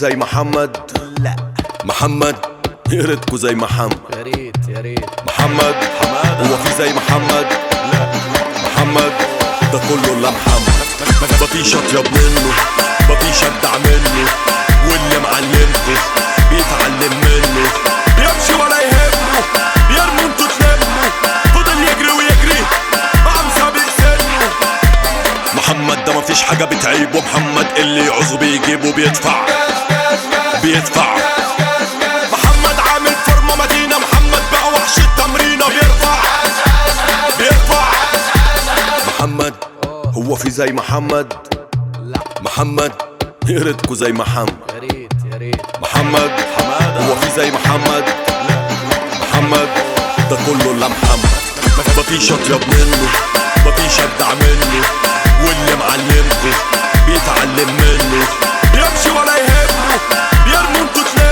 زي محمد لا محمد يا ريتكوا زي محمد يا ريت يا ريت محمد حماد هو في زي محمد لا محمد ده كله الا محمد مفيش اطيب منه مفيش ابدع منه واللي معلمكوا بيتعلم منه بيمشي ولا يهمه بيرموا انتوا تلموا فضل يجري ويجري عم سابق سنه محمد ده مفيش حاجة بتعيبه محمد اللي يعوزه بيجيبه بيدفع بيدفع محمد عامل فورمة مدينة محمد بقى وحش التمرينة بيرفع بيرفع محمد هو في زي محمد لا محمد يا ريتكوا زي محمد يا ريت يا ريت محمد حمادة هو في زي محمد محمد ده كله الا محمد مفيش اطيب منه مفيش ابدع منه واللي معلمكوا بيتعلم منه بيمشي ولا يهمه بيرموا انتوا تلاقوا